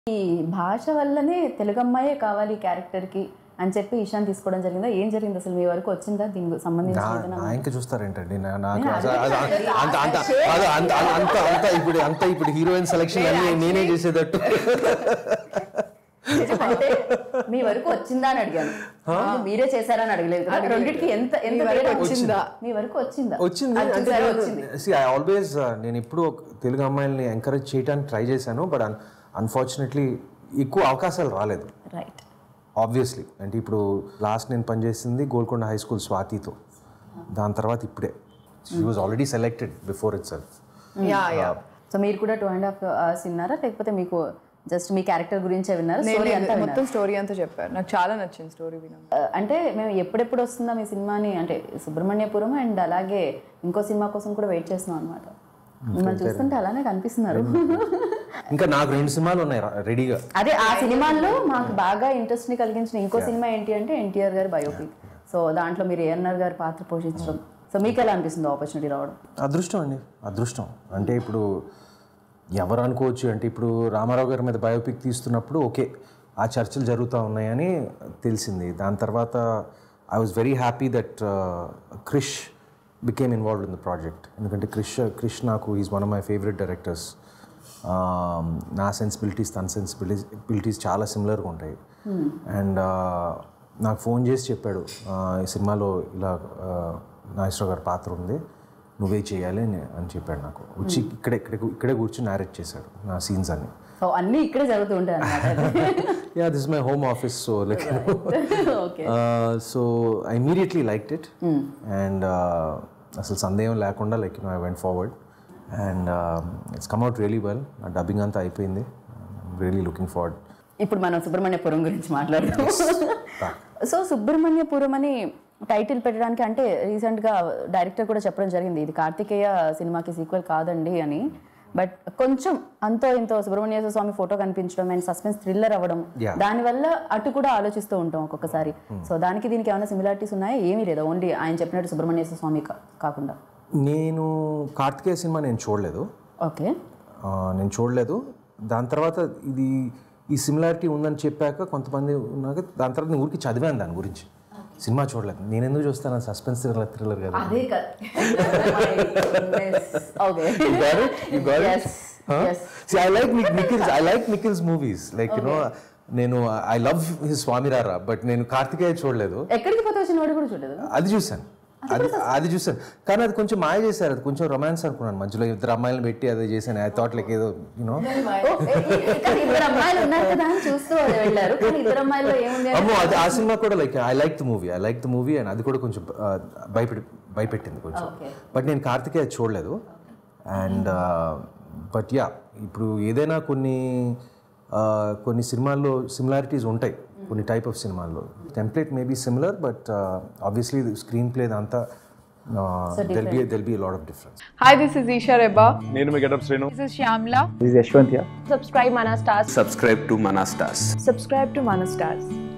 ఈ భాష వల్లనే తెలుగు అమ్మాయే కావాలి క్యారెక్టర్కి అని చెప్పి ఇషాన్ తీసుకోవడం జరిగిందా ఏం జరిగింది అసలు మీ వరకు వచ్చిందా దీనికి సంబంధించి నా ఏదైనా నా ఇంకా చూస్తారేంటంటే నా- నాకు అసలు అది అంత అంత అది అంత అంత అంత ఇప్పుడు అంత ఇప్పుడు హీరోయిన్ సెలెక్షన్ అన్ని నేనే చేసేటట్టు అంటే మీ వరకు వచ్చిందా అని అడిగాను అంటే మీరే చేశారా అని అడగలేదు కదా రెండింటికి ఎంత ఎంత తేడా వచ్చిందా మీ వరకు వచ్చిందా వచ్చింది అది అంటే చూసారా? వచ్చింది ఐ ఆల్వేస్ నేను ఎప్పుడు తెలుగు అమ్మాయిల్ని ఎంకరేజ్ చేయడానికి ట్రై చేశాను బట్ అన్ఫార్చునేట్లీ ఎక్కువ అవకాశాలు రాలేదు రైట్ ఆబ్వియస్లీ అంటే ఇప్పుడు లాస్ట్ నేను పనిచేసింది గోల్కొండ హై స్కూల్ స్వాతితో దాని తర్వాత ఇప్పుడే she was already selected before itself yeah yeah so మీరు కూడా టూ అండ్ హాఫ్ అవర్స్ విన్నారా లేకపోతే మీకు జస్ట్ మీ క్యారెక్టర్ గురించే విన్నారా స్టోరీ అంతా విన్నారా? మొత్తం స్టోరీ అంతా చెప్పారు నాకు చాలా నచ్చింది స్టోరీ వినడం ఆ, అంటే మేము ఎప్పుడెప్పుడు వస్తుందా మీ సినిమాని అంటే సుబ్రహ్మణ్యపురం అండ్ అలాగే ఇంకో సినిమా కోసం కూడా వెయిట్ చేస్తున్నాం అనమాట మిమ్మల్ని చూస్తుంటే అలానే కనిపిస్తున్నారు ఇంకా నాకు రెండు సినిమాలు ఉన్నాయి రెడీగా అదే ఆ సినిమాల్లో మాకు బాగా ఇంట్రెస్ట్ ని కలిగించిన ఇంకో సినిమా ఏంటి అంటే ఎన్టీఆర్ గారి బయోపిక్ సో దాంట్లో మీరు ఏఎన్ఆర్ గారి పాత్ర పోషించడం సో మీకు ఎలా అనిపిస్తుంది ఆపర్చునిటీ రావడం అదృష్టం అండి అదృష్టం అంటే ఇప్పుడు ఎవరు అనుకోవచ్చు అంటే ఇప్పుడు రామారావు గారి మీద బయోపిక్ తీస్తున్నప్పుడు ఓకే ఆ చర్చలు జరుగుతూ ఉన్నాయని తెలిసింది దాని తర్వాత I was very happy that Krish became involved in the project ఎందుకంటే క్రిష్ క్రిష్ నాకు is one of my favourite directors నా సెన్సిబిలిటీస్ తన సెన్సిబిలిటీస్ చాలా సిమిలర్గా ఉంటాయి అండ్ నాకు ఫోన్ చేసి చెప్పాడు "ఆ, ఈ సినిమాలో ఇలా ఆ, నాగేశ్వర గారి పాత్ర ఉంది నువ్వే చేయాలి అని అని చెప్పాడు నాకు వచ్చి ఇక్కడే ఇక్కడే ఇక్కడే కూర్చొని నారేట్ చేశాడు నా సీన్స్ అన్ని సో అన్నీ ఇక్కడే జరుగుతూ ఉంటాయి అనమాట yeah this my home office so like okay so I immediately like it and అసలు సందేహం లేకుండా like I went forward and it's come out really well నా డబ్బింగ్ అంతా అయిపోయింది రియలీ లుకింగ్ ఫార్వర్డ్ ఇప్పుడు మనం సుబ్రహ్మణ్యపురం గురించి మాట్లాడదాం సో సుబ్రహ్మణ్యపురం అని టైటిల్ పెట్టడానికి అంటే రీసెంట్గా డైరెక్టర్ కూడా చెప్పడం జరిగింది ఇది కార్తికేయ సినిమాకి సీక్వెల్ కాదండి అని బట్ కొంచెం అంతో ఇంతో సుబ్రహ్మణ్యేశ్వర స్వామి ఫోటో కనిపించడం అండ్ సస్పెన్స్ థ్రిల్లర్ అవ్వడం Yeah. దానివల్ల అటు కూడా ఆలోచిస్తూ ఉంటాం ఒక్కొక్కసారి సో దానికి దీనికి ఏమైనా సిమిలారిటీస్ ఉన్నాయా ఏమీ లేదా ఓన్లీ ఆయన చెప్పినట్టు సుబ్రహ్మణ్యేశ్వర స్వామి కా- కాకుండా నేను కార్తికేయ సినిమా నేను చూడలేదు ఓకే ఆ, నేను చూడలేదు దాని తర్వాత ఇది ఈ సిమిలారిటీ ఉందని చెప్పాక కొంతమంది ఉన్నాక దాని తర్వాత నేను ఊరికి చదివాను దాని గురించి సినిమా చూడలేదు నేను ఎందుకు చూస్తాను సస్పెన్స్ థ్రిల్లర్ థ్రిల్లర్ కదా అదే okay You got it? You got it? Yes. Huh? Yes. See, I like Nick Nikhil's. I like Nikhil's movies. Like you know, నేను I love his Swamirara but నేను కార్తికేయ చూడలేదు ఎక్కడికి పోతే వచ్చిన వాడు కూడా చూడలేదు అది చూశాను అది అది చూశాను కానీ అది కొంచెం మాయ చేశారు అది కొంచెం రొమాన్స్ అనుకున్నాను మధ్యలో ఇద్దరు అమ్మాయిలను పెట్టి అదే చేశాను ఐ థాట్ లైక్ ఏదో యూనో ఓ, ఏ- ఏ- కానీ ఇద్దరు అమ్మాయిలు ఉన్నారు కదా అని చూస్తూ వెళ్ళారు కానీ ఇద్దరు అమ్మాయిల్లో ఏముంది అంటే- అమ్మో అది ఆ సినిమా కూడా like I like the movie I like the movie and అది కూడా కొంచెం ఆ, భయపెట్టి భయపెట్టింది కొంచెం Okay. బట్ నేను కార్తికేయ చూడలేదు అండ్ బట్ యా ఇప్పుడు ఏదైనా కొన్ని ఆ, కొన్ని సినిమాల్లో సిమిలారిటీస్ ఉంటాయి కొన్ని టైప్ ఆఫ్ సినిమాల్లో template may be similar but obviously screenplay అంతా there'll be there'll be lot of difference hi this is Esha Rebba నేను మీ Getup Srinu this is Shyamala This is Yashwant here. subscribe Mana Stars subscribe to Manastas. subscribe to Mana Stars